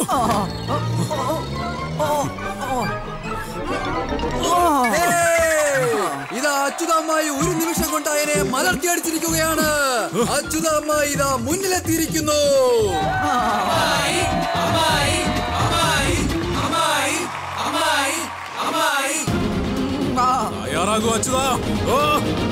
ഇതാ അച്യുതമ്മായി ഒരു നിമിഷം കൊണ്ട് അതിനെ മലർത്തിയടിച്ചിരിക്കുകയാണ് അച്യുതമ്മായി ഇതാ മുന്നിലെത്തിയിരിക്കുന്നു തയ്യാറാകൂ അച്യുതാ ഓ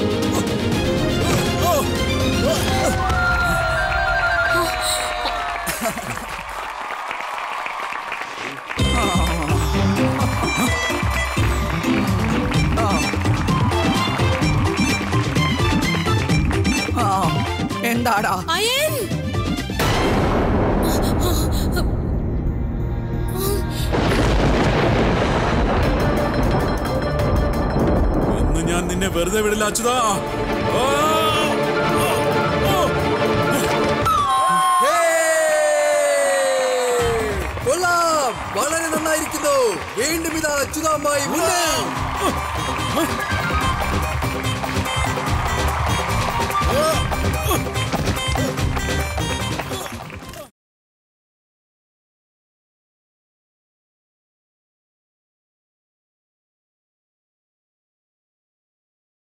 എന്താടാ അയൻ ഇന്ന് ഞാൻ നിന്നെ വെറുതെ വിടില്ല അച്യുതാ ഓ! ഓ! ഓ! കൊള്ളാം വളരെ നന്നായിരിക്കുന്നു വീണ്ടും ഇതാ അച്യുതമ്മായി മുന്നിൽ